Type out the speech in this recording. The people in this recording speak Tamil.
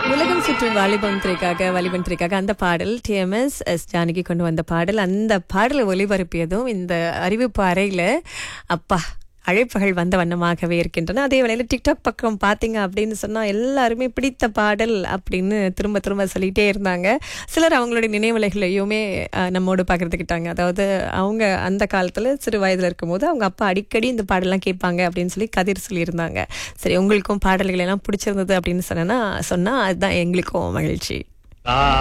உலகம் சுற்றும் வாலிபம் திரைக்காக வாலிபன் திரைக்காக அந்த பாடல் டிஎம்எஸ் எஸ் ஜானகி கொண்டு வந்த பாடல் அந்த பாடலை ஒளிபரப்பியதும் இந்த அறிவிப்பு அறையில அப்பா அழைப்புகள் வந்த வண்ணமாகவே இருக்கின்றன அதே வேளையில டிக்டாக் பக்கம் பார்த்தீங்க அப்படின்னு சொன்னா எல்லாருமே பிடித்த பாடல் அப்படின்னு திரும்ப திரும்ப சொல்லிட்டே இருந்தாங்க சிலர் அவங்களுடைய நினைவலைகளையுமே அஹ், நம்மோடு பகிர்ந்துக்கிட்டாங்க அதாவது அவங்க அந்த காலத்துல சிறு வயதுல இருக்கும்போது அவங்க அப்பா அடிக்கடி இந்த பாடலாம் கேட்பாங்க அப்படின்னு சொல்லி கதிர் சொல்லியிருந்தாங்க சரி உங்களுக்கும் பாடல்கள் எல்லாம் பிடிச்சிருந்தது அப்படின்னு சொன்னா சொன்னா அதுதான் எங்களுக்கும் மகிழ்ச்சி